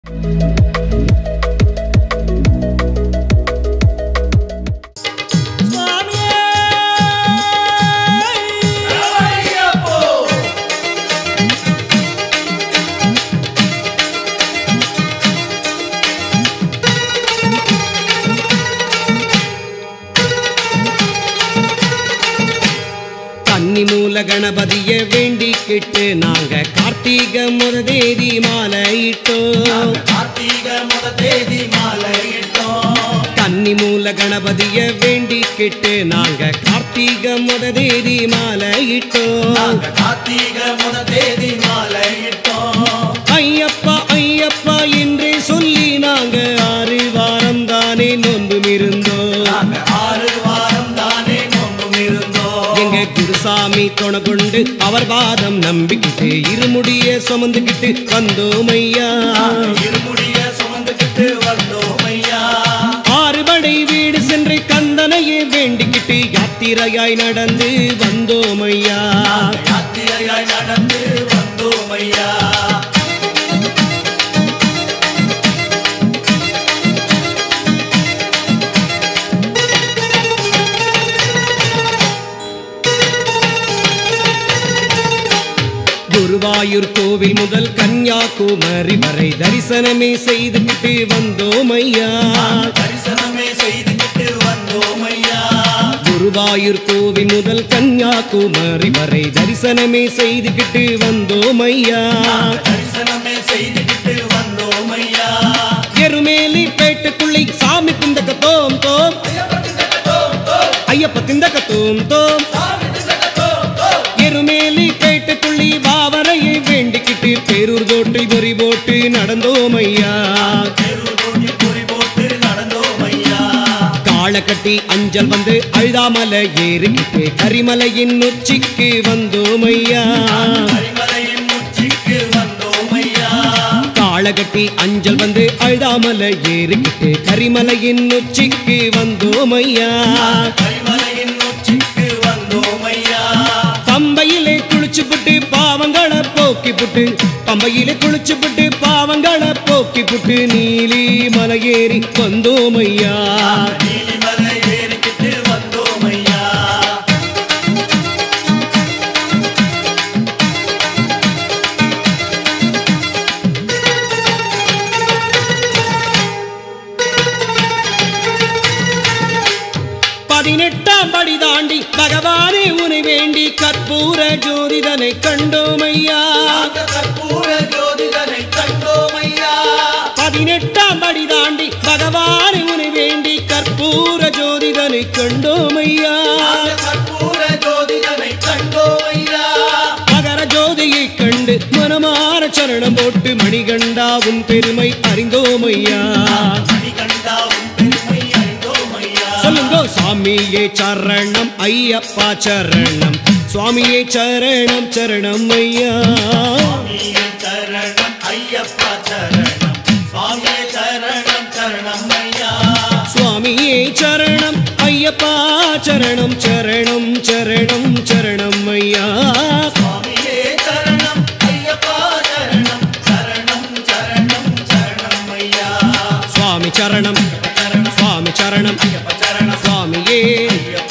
கன்னி மூல கணபதிய வேண்டிக்கிட்டு நாங்க கார்த்திக முத தேதி மாலையிட்டோம் கார்த்திக முத தேதி மாலையிட்டோம் கன்னி மூல கணபதிய வேண்டிக்கிட்டு நாங்க கார்த்திக முத தேதி மாலையிட்டோம் நாங்க கார்த்திக முத தேதி மாலையிட்டோம் ஐயப்பா ஐயப்பா என்றே சொல்லி நாங்க ஆறு வாரம் தானே நொந்தும் இருந்தோம் நாங்க ஆறு வாரம் தானே நோம்பும் இருந்தோம் எங்க குருசாமி துணை கொண்டு அவர் பாதம் நம்பிக்கிட்டு இருமுடிய சுமந்துக்கிட்டு வந்தோம் ஐயா இருமுடிய சுமந்துக்கிட்டு வந்தோம் ஐயா ஆறுபடை வீடு சென்று கந்தனையே வேண்டிக்கிட்டு யாத்திரையாய் நடந்து வந்தோம் ஐயா யாத்திரையாய் நடந்து வந்தோம் ஐயா குருவாயூர் கோவில் முதல் கன்னியாகுமரி வரை தரிசனமே செய்துக்கிட்டு வந்தோம் ஐயா தரிசனமே செய்துக்கிட்டு வந்தோம் ஐயா குருவாயூர் கோவில் முதல் கன்னியாகுமரி வரை தரிசனமே செய்துக்கிட்டு வந்தோம் ஐயா தரிசனமே செய்துக்கிட்டு வந்தோம் ஐயா எருமேலி பேட்டுக்குள்ளி சாமி திந்தக்க தோம் தோம் ஐயப்ப திந்தக்க தோம் தோம் எருமேலி பேட்டுக்குள்ளி பாவரையை வேண்டிக்கிட்டு பேரூர் தோட்டை பொறி போட்டு நடந்தோம் ஐயா தெரு தோண்டி குறி போட்டு நடந்தோம் ஐயா காளை கட்டி அஞ்சல் வந்து அழுதாமலை ஏறிக்கிட்டு கரிமலையின் உச்சிக்கு வந்தோம் ஐயா கரிமலையின் உச்சிக்கு வந்தோம் ஐயா காளை கட்டி அஞ்சல் வந்து அழுதாமலை ஏறிக்கிட்டு கரிமலையின் உச்சிக்கு வந்தோம் ஐயா கரிமலையின் உச்சிக்கு வந்தோம் ஐயா பம்பையிலே குளிச்சு புட்டு பாவங்களை போக்கி புட்டு பம்பையிலே குளிச்சு புட்டு பாவங்களை போக்கி புட்டு நீலி மலையேறி வந்தோம் ஐயா நீலிமலை ஏறிக்கிட்டு வந்தோம் ஐயா பதினெட்டாம் படி தாண்டி பகவானே உனை வேண்டி கற்பூர ஜோதிதனை கண்டோம் ஐயா நாங்க கற்பூர ஜோதிடனை கண்டோம் ஐயா பதினெட்டாம் படி தாண்டி பகவானே உனை வேண்டி கற்பூர ஜோதிதனை கண்டோம் ஐயா நாங்க கற்பூர ஜோதிடனை கண்டோம் ஐயா மகர ஜோதியை கண்டு மனமார சரணம் போட்டு மணிகண்டா உன் பெருமை அறிந்தோம் ஐயா மணிகண்டா உன் பெருமை அறிந்தோம் ஐயா சொல்லுங்க சாமியே சரணம் ஐயப்பா சரணம் சுவாமியே சரணம் சரணம் ஐயா சுவாமியே சரணம் ஐயப்பா சரணம் சுவாமியே சரணம் சரணம் ஐயா சுவாமியே சரணம் ஐயப்பா சரணம் சரணம் சரணம் சரணம் ஐயா சுவாமியே சரணம் ஐயப்பா சரணம் சரணம் சரணம் சரணம் ஐயா சுவாமி சரணம் சரணம் சுவாமி சரணம் ஐயப்ப சரணம் சுவாமியே ஐயப்ப